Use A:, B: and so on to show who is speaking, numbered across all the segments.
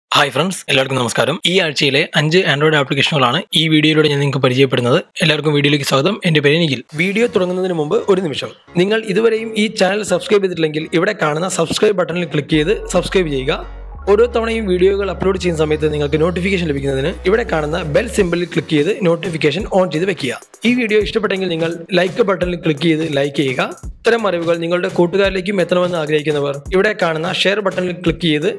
A: hi friends എല്ലാവർക്കും നമസ്കാരം ഈ ആഴ്ചയിലെ അഞ്ച് ആൻഡ്രോയിഡ് ആപ്ലിക്കേഷനുകളാണ് ഈ വീഡിയോയിലൂടെ ഞാൻ നിങ്ങൾക്ക് പരിചയപ്പെടുന്നത് എല്ലാവർക്കും വീഡിയോയിലേക്ക് സ്വാഗതം എന്റെ പേര് നിഖിൽ വീഡിയോ തുടങ്ങുന്നതിന് മുമ്പ് ഒരു നിമിഷം നിങ്ങൾ ഇതുവരെയും ഈ ചാനൽ സബ്സ്ക്രൈബ് ചെയ്തിട്ടില്ലെങ്കിൽ ഇവിടെ കാണുന്ന സബ്സ്ക്രൈബ് ബട്ടണിൽ ക്ലിക്ക് ചെയ്ത് സബ്സ്ക്രൈബ് ചെയ്യുക ഓരോ തവണയും വീഡിയോകൾ അപ്ലോഡ് ചെയ്യുന്ന സമയത്ത് നിങ്ങൾക്ക് നോട്ടിഫിക്കേഷൻ ലഭിക്കുന്നതിന് ഇവിടെ കാണുന്ന ബെൽ സിമ്പിളിൽ ക്ലിക്ക് ചെയ്ത് നോട്ടിഫിക്കേഷൻ ഓൺ ചെയ്ത് വെക്കുക ഈ വീഡിയോ ഇഷ്ടപ്പെട്ടെങ്കിൽ നിങ്ങൾ ലൈക്ക് ബട്ടണിൽ ക്ലിക്ക് ചെയ്ത് ലൈക്ക് ചെയ്യുക ഇത്തരം അറിവുകൾ നിങ്ങളുടെ കൂട്ടുകാരിലേക്കും എത്തണമെന്ന് ആഗ്രഹിക്കുന്നവർ ഇവിടെ കാണുന്ന ഷെയർ ബട്ടണിൽ ക്ലിക്ക് ചെയ്ത്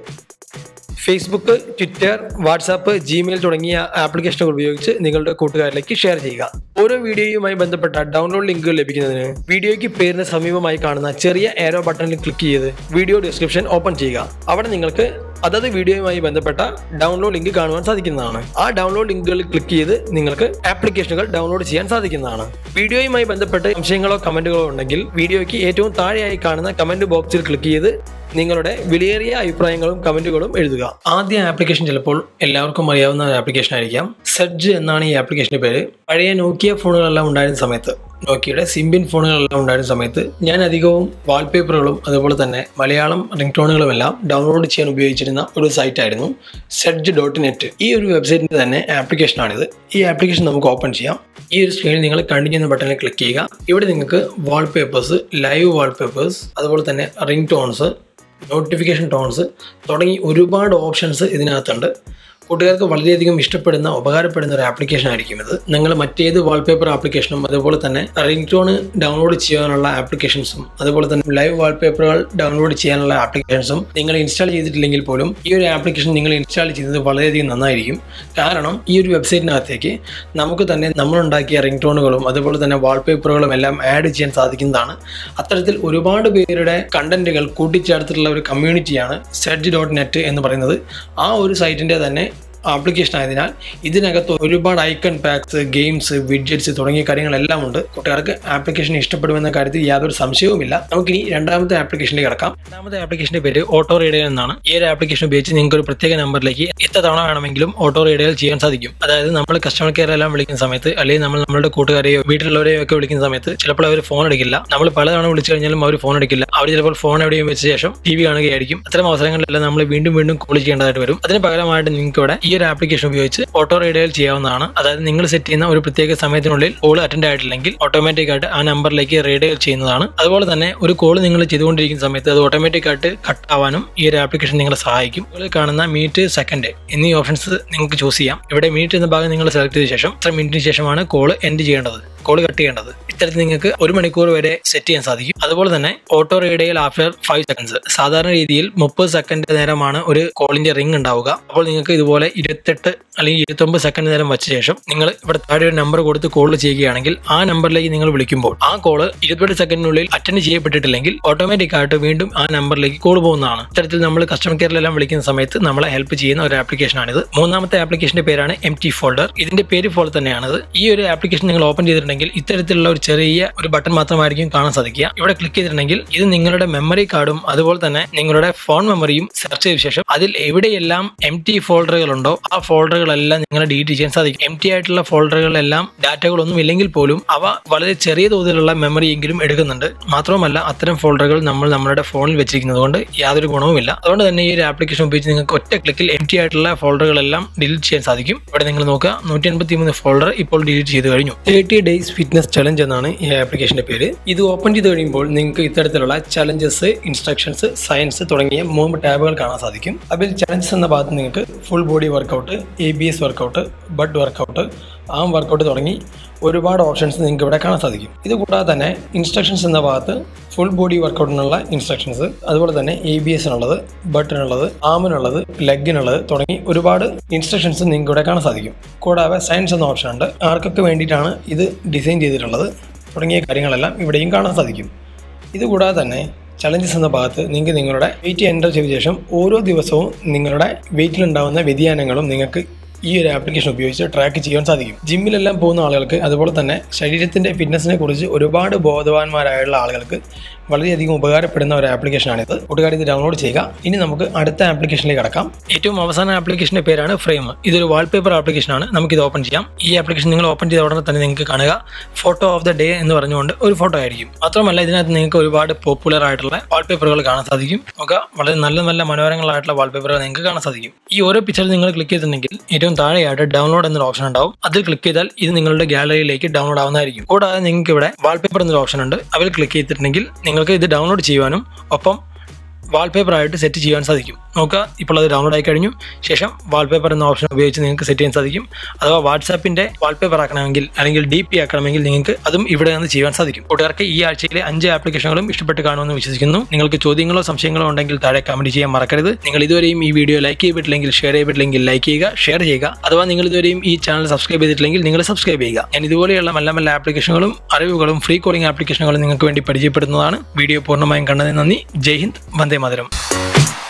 A: ഫേസ്ബുക്ക് ട്വിറ്റർ വാട്സാപ്പ് ജിമെയിൽ തുടങ്ങിയ ആപ്ലിക്കേഷനുകൾ ഉപയോഗിച്ച് നിങ്ങളുടെ കൂട്ടുകാരിലേക്ക് ഷെയർ ചെയ്യുക ഓരോ വീഡിയോയുമായി ബന്ധപ്പെട്ട ഡൗൺലോഡ് ലിങ്കുകൾ ലഭിക്കുന്നതിന് വീഡിയോയ്ക്ക് പേരിന് സമീപമായി കാണുന്ന ചെറിയ ഏരോ ബട്ടണിൽ ക്ലിക്ക് ചെയ്ത് വീഡിയോ ഡിസ്ക്രിപ്ഷൻ ഓപ്പൺ ചെയ്യുക അവിടെ നിങ്ങൾക്ക് അതത് വീഡിയോയുമായി ബന്ധപ്പെട്ട ഡൗൺലോഡ് ലിങ്ക് കാണുവാൻ സാധിക്കുന്നതാണ് ആ ഡൗൺലോഡ് ലിങ്കുകളിൽ ക്ലിക്ക് ചെയ്ത് നിങ്ങൾക്ക് ആപ്ലിക്കേഷനുകൾ ഡൗൺലോഡ് ചെയ്യാൻ സാധിക്കുന്നതാണ് വീഡിയോയുമായി ബന്ധപ്പെട്ട് സംശയങ്ങളോ കമന്റുകളോ ഉണ്ടെങ്കിൽ വീഡിയോയ്ക്ക് ഏറ്റവും താഴെയായി കാണുന്ന കമന്റ് ബോക്സിൽ ക്ലിക്ക് ചെയ്ത് നിങ്ങളുടെ വിലയേറിയ അഭിപ്രായങ്ങളും കമന്റുകളും എഴുതുക ആദ്യ ആപ്ലിക്കേഷൻ ചിലപ്പോൾ എല്ലാവർക്കും അറിയാവുന്ന ഒരു ആപ്ലിക്കേഷൻ ആയിരിക്കാം സെഡ്ജ് എന്നാണ് ഈ ആപ്ലിക്കേഷന്റെ പേര് പഴയ നോക്കിയ ഫോണുകളെല്ലാം ഉണ്ടായിരുന്ന സമയത്ത് നോക്കിയുടെ സിംബിൻ ഫോണുകളെല്ലാം ഉണ്ടായിരുന്ന സമയത്ത് ഞാൻ അധികവും വാൾപേപ്പറുകളും അതുപോലെ തന്നെ മലയാളം റിംഗ് ടോണുകളും എല്ലാം ഡൗൺലോഡ് ചെയ്യാൻ ഉപയോഗിച്ചിരുന്ന ഒരു സൈറ്റ് ആയിരുന്നു സെഡ്ജ് ഡോട്ട് നെറ്റ് ഈ ഒരു വെബ്സൈറ്റിന്റെ തന്നെ ആപ്ലിക്കേഷനാണിത് ഈ ആപ്ലിക്കേഷൻ നമുക്ക് ഓപ്പൺ ചെയ്യാം ഈ ഒരു സ്ക്രീനിൽ നിങ്ങൾ കണ്ടിന്യൂ എന്ന ബട്ടണിൽ ക്ലിക്ക് ചെയ്യുക ഇവിടെ നിങ്ങൾക്ക് വാൾപേപ്പേഴ്സ് ലൈവ് വാൾപേപ്പേഴ്സ് അതുപോലെ തന്നെ റിംഗ് ടോൺസ് നോട്ടിഫിക്കേഷൻ ടോൺസ് തുടങ്ങി ഒരുപാട് ഓപ്ഷൻസ് ഇതിനകത്തുണ്ട് കൂട്ടുകാർക്ക് വളരെയധികം ഇഷ്ടപ്പെടുന്ന ഉപകാരപ്പെടുന്ന ഒരു ആപ്ലിക്കേഷൻ ആയിരിക്കും ഇത് നിങ്ങൾ മറ്റേത് വാൾപേപ്പർ ആപ്ലിക്കേഷനും അതുപോലെ തന്നെ റിംഗ് ടോൺ ഡൗൺലോഡ് ചെയ്യാനുള്ള ആപ്ലിക്കേഷൻസും അതുപോലെ തന്നെ ലൈവ് വാൾപേപ്പറുകൾ ഡൗൺലോഡ് ചെയ്യാനുള്ള ആപ്ലിക്കേഷൻസും നിങ്ങൾ ഇൻസ്റ്റാൾ ചെയ്തിട്ടില്ലെങ്കിൽ പോലും ഈ ഒരു ആപ്ലിക്കേഷൻ നിങ്ങൾ ഇൻസ്റ്റാൾ ചെയ്തത് വളരെയധികം നന്നായിരിക്കും കാരണം ഈ ഒരു വെബ്സൈറ്റിനകത്തേക്ക് നമുക്ക് തന്നെ നമ്മളുണ്ടാക്കിയ റിംഗ് ടോണുകളും അതുപോലെ തന്നെ വാൾപേപ്പറുകളും എല്ലാം ആഡ് ചെയ്യാൻ സാധിക്കുന്നതാണ് അത്തരത്തിൽ ഒരുപാട് പേരുടെ കണ്ടന്റുകൾ കൂട്ടിച്ചേർത്തിട്ടുള്ള ഒരു കമ്മ്യൂണിറ്റിയാണ് സെഡ്ജ് ഡോട്ട് നെറ്റ് എന്ന് പറയുന്നത് ആ ഒരു സൈറ്റിൻ്റെ തന്നെ ആപ്ലിക്കേഷൻ ആയതിനാൽ ഇതിനകത്ത് ഒരുപാട് ഐക്കൺ പാക്സ് ഗെയിംസ് വിഡ്ജറ്റ്സ് തുടങ്ങിയ കാര്യങ്ങളെല്ലാം ഉണ്ട് കൂട്ടുകാർക്ക് ആപ്ലിക്കേഷൻ ഇഷ്ടപ്പെടുമെന്ന കാര്യത്തിൽ യാതൊരു സംശയവുമില്ല നമുക്കിനി രണ്ടാമത്തെ ആപ്ലിക്കേഷനിലേക്ക് കിടക്കാം രണ്ടാമത്തെ ആപ്ലിക്കേഷന്റെ പേര് ഓട്ടോ റീഡർ എന്നാണ് ഈ ഒരു ആപ്ലിക്കേഷൻ ഉപയോഗിച്ച് നിങ്ങൾക്ക് ഒരു പ്രത്യേക നമ്പറിലേക്ക് എത്ര തവണ വേണമെങ്കിലും ഓട്ടോ റീഡർ ചെയ്യാൻ സാധിക്കും അതായത് നമ്മൾ കസ്റ്റമർ കെയർ എല്ലാം വിളിക്കുന്ന സമയത്ത് അല്ലെങ്കിൽ നമ്മൾ നമ്മുടെ കൂട്ടുകാരെയോ വീട്ടിലുള്ളവരെയോ ഒക്കെ വിളിക്കുന്ന സമയത്ത് ചിലപ്പോൾ അവർ ഫോൺ എടുക്കില്ല നമ്മൾ പലതവണ വിളിച്ചു കഴിഞ്ഞാലും അവർ ഫോൺ എടുക്കില്ല അവർ ചിലപ്പോൾ ഫോൺ എവിടെയും വെച്ച ശേഷം ടി വി കാണുകയായിരിക്കും അത്തരം അവസരങ്ങളിലെല്ലാം നമ്മൾ വീണ്ടും വീണ്ടും കോൾ ചെയ്യേണ്ടതായിട്ട് വരും അതിന് പകരമായിട്ട് നിങ്ങൾക്ക് ഇവിടെ ഈ ഒരു ആപ്ലിക്കേഷൻ ഉപയോഗിച്ച് ഓട്ടോ റീഡയൽ ചെയ്യാവുന്നതാണ് അതായത് നിങ്ങൾ സെറ്റ് ചെയ്യുന്ന ഒരു പ്രത്യേക സമയത്തിനുള്ളിൽ കോൾ അറ്റൻഡ് ആയിട്ടില്ലെങ്കിൽ ഓട്ടോമാറ്റിക് ആയിട്ട് ആ നമ്പറിലേക്ക് റീഡയൽ ചെയ്യുന്നതാണ് അതുപോലെ തന്നെ ഒരു കോൾ നിങ്ങൾ ചെയ്തുകൊണ്ടിരിക്കുന്ന സമയത്ത് അത് ഓട്ടോമാറ്റിക് ആയിട്ട് കട്ട് ആവാനും ഈ ഒരു ആപ്ലിക്കേഷൻ നിങ്ങളെ സഹായിക്കും നിങ്ങൾ കാണുന്ന മിനിറ്റ് സെക്കൻഡ് എന്നീ ഓപ്ഷൻസ് നിങ്ങൾക്ക് ചൂസ് ചെയ്യാം ഇവിടെ മിനിറ്റ് എന്ന ഭാഗം നിങ്ങൾ സെലക്ട് ചെയ്ത ശേഷം ഇത്ര മിനിറ്റിന് ശേഷമാണ് കോൾ എൻഡ് ചെയ്യേണ്ടത് കോൾ കട്ട് ചെയ്യേണ്ടത് ഇത്തരത്തിൽ നിങ്ങൾക്ക് ഒരു മണിക്കൂർ വരെ സെറ്റ് ചെയ്യാൻ സാധിക്കും അതുപോലെ തന്നെ auto redial after five seconds സാധാരണ രീതിയിൽ മുപ്പത് സെക്കൻഡ് നേരമാണ് ഒരു കോളിന്റെ റിംഗ് ഉണ്ടാവുക അപ്പോൾ നിങ്ങൾക്ക് ഇതുപോലെ ഇരുപത്തെട്ട് അല്ലെങ്കിൽ ഇരുപത്തൊമ്പത് സെക്കൻഡ് നേരം വെച്ച ശേഷം നിങ്ങൾ ഇവിടെ താഴെ ഒരു നമ്പർ കൊടുത്ത് കോൾ ചെയ്യുകയാണെങ്കിൽ ആ നമ്പറിലേക്ക് നിങ്ങൾ വിളിക്കുമ്പോൾ ആ കോള് ഇരുപത്തെട്ട് സെക്കൻഡിനുള്ളിൽ അറ്റൻഡ് ചെയ്യപ്പെട്ടിട്ടില്ലെങ്കിൽ ഓട്ടോമാറ്റിക് ആയിട്ട് വീണ്ടും ആ നമ്പറിലേക്ക് കോൾ പോകുന്നതാണ് ഇത്തരത്തിൽ നമ്മൾ കസ്റ്റമർ കെയറിലെല്ലാം വിളിക്കുന്ന സമയത്ത് നമ്മളെ ഹെൽപ്പ് ചെയ്യുന്ന ഒരു ആപ്ലിക്കേഷനാണിത് മൂന്നാമത്തെ ആപ്ലിക്കേഷന്റെ പേരാണ് എം ടി ഫോൾഡർ ഇതിന്റെ പേര് പോലെ തന്നെയാണിത് ഈ ഒരു ആപ്ലിക്കേഷൻ നിങ്ങൾ ഓപ്പൺ ചെയ്തിട്ടുണ്ടെങ്കിൽ ഇത്തരത്തിലുള്ള ഒരു ചെറിയ ഒരു ബട്ടൺ മാത്രമായിരിക്കും കാണാൻ സാധിക്കുക ഇവിടെ ക്ലിക്ക് ചെയ്തിട്ടുണ്ടെങ്കിൽ ഇത് നിങ്ങളുടെ മെമ്മറി കാർഡും അതുപോലെ തന്നെ നിങ്ങളുടെ ഫോൺ മെമ്മറിയും സെർച്ച് ചെയ്ത ശേഷം അതിൽ എവിടെയെല്ലാം എം ടി ഫോൾഡറുകൾ ഉണ്ടോ ആ ഫോൾഡറുകളെല്ലാം നിങ്ങൾ ഡിലീറ്റ് ചെയ്യാൻ സാധിക്കും എം ടി ആയിട്ടുള്ള ഫോൾഡറുകളെല്ലാം ഡാറ്റകളൊന്നും ഇല്ലെങ്കിൽ പോലും അവ വളരെ ചെറിയ തോതിലുള്ള മെമ്മറി എങ്കിലും എടുക്കുന്നുണ്ട് മാത്രവുമല്ല അത്തരം ഫോൾഡറുകൾ നമ്മൾ നമ്മുടെ ഫോണിൽ വെച്ചിരിക്കുന്നത് കൊണ്ട് യാതൊരു ഗുണവുമില്ല അതുകൊണ്ട് തന്നെ ഈ ഒരു ആപ്ലിക്കേഷൻ ഉപയോഗിച്ച് നിങ്ങൾക്ക് ഒറ്റ ക്ലിക്കിൽ എം ടി ആയിട്ടുള്ള ഫോൾഡറുകളെല്ലാം ഡിലീറ്റ് ചെയ്യാൻ സാധിക്കും ഇവിടെ നിങ്ങൾ നോക്കുക നൂറ്റി അൻപത്തി മൂന്ന് ഫോൾഡർ ഇപ്പോൾ ഡിലീറ്റ് ചെയ്ത് കഴിഞ്ഞു തേർട്ടി ഡേയ്സ് ഫിറ്റ്നസ് ചലഞ്ച് എന്നാണ് ഈ ആപ്ലിക്കേഷന്റെ പേര് ഇത് ഓപ്പൺ ചെയ്ത് കഴിയുമ്പോൾ നിങ്ങൾക്ക് ഇത്തരത്തിലുള്ള ചലഞ്ചസ് ഇൻസ്ട്രക്ഷൻസ് സയൻസ് തുടങ്ങിയ മൂന്ന് ടാബുകൾ കാണാൻ സാധിക്കും അതിൽ ചലഞ്ചസ് എന്ന ഭാഗത്ത് നിങ്ങൾക്ക് full body workout A B S workout butt workout arm workout തുടങ്ങി ഒരുപാട് ഓപ്ഷൻസ് നിങ്ങൾക്ക് ഇവിടെ കാണാൻ സാധിക്കും ഇത് കൂടാതെ തന്നെ ഇൻസ്ട്രക്ഷൻസ് എന്ന ഭാഗത്ത് ഫുൾ ബോഡി വർക്കൗട്ടിനുള്ള ഇൻസ്ട്രക്ഷൻസ് അതുപോലെ തന്നെ എ ബി എസിനുള്ളത് ബട്ടിനുള്ളത് ആമിനുള്ളത് ലെഗിനുള്ളത് തുടങ്ങി ഒരുപാട് ഇൻസ്ട്രക്ഷൻസ് നിങ്ങൾക്ക് ഇവിടെ കാണാൻ സാധിക്കും കൂടാതെ സയൻസ് എന്ന ഓപ്ഷൻ ഉണ്ട് ആർക്കൊക്കെ വേണ്ടിയിട്ടാണ് ഇത് ഡിസൈൻ ചെയ്തിട്ടുള്ളത് തുടങ്ങിയ കാര്യങ്ങളെല്ലാം ഇവിടെയും കാണാൻ സാധിക്കും ഇതുകൂടാതെ തന്നെ ചലഞ്ചസ് എന്ന ഭാഗത്ത് നിങ്ങൾക്ക് നിങ്ങളുടെ വെയിറ്റ് എൻ്റർ ചെയ്ത ശേഷം ഓരോ ദിവസവും നിങ്ങളുടെ വെയിറ്റിലുണ്ടാകുന്ന വ്യതിയാനങ്ങളും നിങ്ങൾക്ക് ഈ ഒരു ആപ്ലിക്കേഷൻ ഉപയോഗിച്ച് ട്രാക്ക് ചെയ്യാൻ സാധിക്കും ജിമ്മിലെല്ലാം പോകുന്ന ആളുകൾക്ക് അതുപോലെ തന്നെ ശരീരത്തിൻ്റെ ഫിറ്റ്നസിനെ കുറിച്ച് ഒരുപാട് ബോധവാന്മാരായുള്ള ആളുകൾക്ക് വളരെയധികം ഉപകാരപ്പെടുന്ന ഒരു ആപ്ലിക്കേഷനാണിത് കൂട്ടുകാർ ഇത് ഡൗൺലോഡ് ചെയ്യുക ഇനി നമുക്ക് അടുത്ത ആപ്ലിക്കേഷനിലേക്ക് കടക്കാം ഏറ്റവും അവസാന ആപ്ലിക്കേഷന്റെ പേരാണ് ഫ്രെയിം ഇതൊരു വാൾപേപ്പർ ആപ്ലിക്കേഷനാണ് നമുക്ക് ഇത് ഓപ്പൺ ചെയ്യാം ഈ ആപ്ലിക്കേഷൻ നിങ്ങൾ ഓപ്പൺ ചെയ്ത ഉടനെ തന്നെ നിങ്ങൾക്ക് കാണുക ഫോട്ടോ ഓഫ് ദ ഡേ എന്ന് പറഞ്ഞുകൊണ്ട് ഒരു ഫോട്ടോ ആയിരിക്കും മാത്രമല്ല ഇതിനകത്ത് നിങ്ങൾക്ക് ഒരുപാട് പോപ്പുലർ ആയിട്ടുള്ള വാൾപേപ്പറുകൾ കാണാൻ സാധിക്കും ഒക്കെ വളരെ നല്ല നല്ല മനോഹരങ്ങളായിട്ടുള്ള വാൾപേപ്പറുകൾ നിങ്ങൾക്ക് കാണാൻ സാധിക്കും ഈ ഓരോ പിക്ചർ നിങ്ങൾ ക്ലിക്ക് ചെയ്തിട്ടുണ്ടെങ്കിൽ ഏറ്റവും താഴെയായിട്ട് ഡൗൺലോഡ് എന്നൊരു ഓപ്ഷൻ ഉണ്ടാവും അതിൽ ക്ലിക്ക് ചെയ്താൽ ഇത് നിങ്ങളുടെ ഗാലറിയിലേക്ക് ഡൗൺലോഡ് ആവുന്നതായിരിക്കും കൂടാതെ നിങ്ങൾക്ക് ഇവിടെ വാൾപേപ്പർ എന്നൊരു ഓപ്ഷൻ ഉണ്ട് അതിൽ ക്ലിക്ക് ചെയ്തിട്ടുണ്ടെങ്കിൽ നിങ്ങൾക്ക് ഇത് ഡൗൺലോഡ് ചെയ്യുവാനും ഒപ്പം വാൾപേപ്പർ ആയിട്ട് സെറ്റ് ചെയ്യാൻ സാധിക്കും നോക്കുക ഇപ്പോൾ അത് ഡൗൺലോഡ് ആയി കഴിഞ്ഞു ശേഷം വാൾപേപ്പർ എന്ന ഓപ്ഷൻ ഉപയോഗിച്ച് നിങ്ങൾക്ക് സെറ്റ് ചെയ്യാൻ സാധിക്കും അഥവാ വാട്സാപ്പിന്റെ വാൾപേപ്പർ ആക്കണമെങ്കിൽ അല്ലെങ്കിൽ ഡി പി ആക്കണമെങ്കിൽ നിങ്ങൾക്ക് അതും ഇവിടെ നിന്ന് ചെയ്യാൻ സാധിക്കും കൂട്ടുകാർക്ക് ഈ ആഴ്ചയിലെ അഞ്ച് ആപ്ലിക്കേഷനുകളും ഇഷ്ടപ്പെട്ട് കാണുമെന്ന് വിശ്വസിക്കുന്നു നിങ്ങൾക്ക് ചോദ്യങ്ങളോ സംശയങ്ങളോ ഉണ്ടെങ്കിൽ താഴെ കമന്റ് ചെയ്യാൻ മറക്കരുത് നിങ്ങൾ ഇതുവരെയും ഈ വീഡിയോ ലൈക്ക് ചെയ്തിട്ടില്ലെങ്കിൽ ഷെയർ ചെയ്തിട്ടില്ലെങ്കിൽ ലൈക്ക് ചെയ്യുക ഷെയർ ചെയ്യുക അഥവാ നിങ്ങൾ ഇതുവരെയും ഈ ചാനൽ സബ്സ്ക്രൈബ് ചെയ്തിട്ടില്ലെങ്കിൽ നിങ്ങൾ സബ്സ്ക്രൈബ് ചെയ്യുക ഞാൻ ഇതുപോലെയുള്ള നല്ല നല്ല ആപ്ലിക്കേഷനുകളും അറിവുകളും ഫ്രീ കോളിംഗ് ആപ്ലിക്കേഷനുകളും നിങ്ങൾക്ക് വേണ്ടി പരിചയപ്പെടുന്നതാണ് വീഡിയോ പൂർണ്ണമായും കണ്ടതിന് നന്ദി ജയ് ഹിന്ദ് വന്ദേ മാതരം